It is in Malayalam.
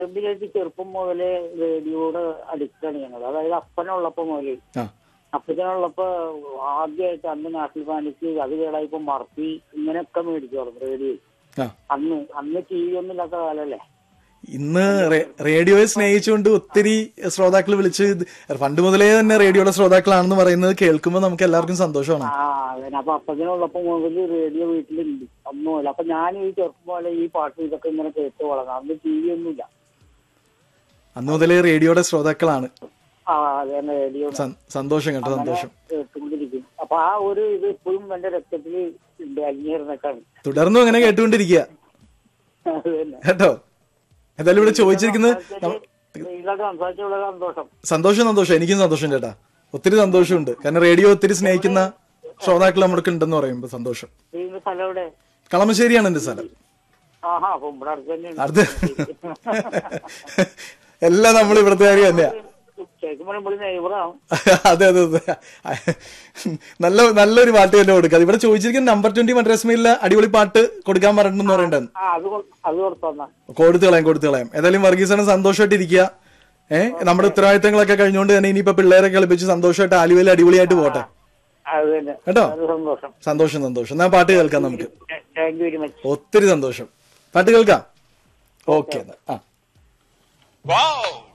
എന്തിനായിട്ട് ചെറുപ്പം മുതലേ റേഡിയോയുടെ അടുക്കാണ് ഞങ്ങൾ അതായത് അപ്പനുള്ളപ്പോ മുതലേ ആ അപ്പച്ചനുള്ളപ്പോ ആദ്യമായിട്ട് അന്ന് നാഷണൽ പാനിക്ക് അത് കേടായപ്പോ മറത്തി ഇങ്ങനെയൊക്കെ മേടിച്ചു തുടങ്ങി റേഡിയോ ആ അന്ന് അന്ന് ടി വി ഒന്നും ഇല്ലാത്ത കാലല്ലേ ഇന്ന് റേ- റേഡിയോയെ സ്നേഹിച്ചുകൊണ്ട് ഒത്തിരി ശ്രോതാക്കൾ വിളിച്ച് ഇത് പണ്ട് മുതലേ തന്നെ റേഡിയോയുടെ ശ്രോതാക്കളാണെന്ന് പറയുന്നത് കേൾക്കുമ്പോൾ നമുക്ക് എല്ലാവർക്കും സന്തോഷമാണ് ആ അതന്നെ അപ്പൊ അപ്പച്ചനുള്ളപ്പോ മുതൽ റേഡിയോ വീട്ടിലുണ്ട് ഒന്നുമില്ല അപ്പൊ ഞാൻ ഈ ചെറുപ്പം പോലെ ഈ പാട്ട് ഇതൊക്കെ ഇങ്ങനെ കേട്ട് വളർന്നു അന്ന് ടി വി ഒന്നുമില്ല അന്ന് മുതലേ റേഡിയോയുടെ ശ്രോതാക്കളാണ് ആ അതന്നെ റേഡിയോ സ- സന്തോഷം കേട്ടോ സന്തോഷം കേട്ടുകൊണ്ടിരിക്കും അപ്പൊ ആ ഒരു ഇത് ഇപ്പോഴും എന്റെ രക്തത്തിൽ ഉണ്ട് അലിഞ്ഞിരുന്നൊക്കെയാണ് തുടർന്നും അങ്ങനെ കേട്ടുകൊണ്ടിരിക്കുക അത് തന്നെ കേട്ടോ എന്തായാലും ഇവിടെ ചോദിച്ചിരിക്കുന്നത് നം- നിങ്ങളോട് സംസാരിച്ചുള്ള സന്തോഷം സന്തോഷം സന്തോഷം എനിക്കും സന്തോഷം ചേട്ടാ ഒത്തിരി സന്തോഷമുണ്ട് കാരണം റേഡിയോ ഒത്തിരി സ്നേഹിക്കുന്ന ശ്രോതാക്കൾ നമ്മൾക്ക് ഉണ്ടെന്ന് പറയുമ്പോൾ സന്തോഷം നിങ്ങളുടെ സ്ഥലം എവിടെ കളമശ്ശേരിയാണ് എന്റെ സ്ഥലം ആഹാ അപ്പൊ ഇവിടെ അടുത്ത് തന്നെയാണ് അടുത്ത് എല്ലാം നമ്മൾ ഇവിടുത്തെ കാര്യം തന്നെയാ കേൾക്കുമ്പോൾ ഇവിടെ നെയ്ബറാണ് അതെ അതെ അതെ നല്ല നല്ലൊരു പാട്ട് തന്നെ കൊടുക്കാം ഇവിടെ ചോദിച്ചിരിക്കുന്ന നമ്പർ ട്വന്റി മദ്രാസ് മെയിലിലെ അടിപൊളി പാട്ട് കൊടുക്കാൻ പറഞ്ഞിട്ടുണ്ടെന്ന് പറയണ്ടെന്ന് ആ അത് കൊ- അത് കൊടുത്തോന്നാ കൊടുത്തു കളയാം കൊടുത്തു കളയാം ഏതായാലും വർഗീസാണ് സന്തോഷമായിട്ട് ഇരിക്കുക ഏഹ് നമ്മുടെ ഉത്തരവാദിത്തങ്ങളൊക്കെ കഴിഞ്ഞുകൊണ്ട് തന്നെ ഇനിയിപ്പോ പിള്ളേരെ കളിപ്പിച്ച് സന്തോഷമായിട്ട് ആലുവയിൽ അടിപൊളിയായിട്ട് പോട്ടെ അത് തന്നെ കേട്ടോ അത് സന്തോഷം സന്തോഷം സന്തോഷം എന്നാ പാട്ട് കേൾക്കാം നമുക്ക് താങ്ക് യു വെരി മച്ച് ഒത്തിരി സന്തോഷം പാട്ട് കേൾക്കാം ഓക്കെ എന്നാ ആ Wow!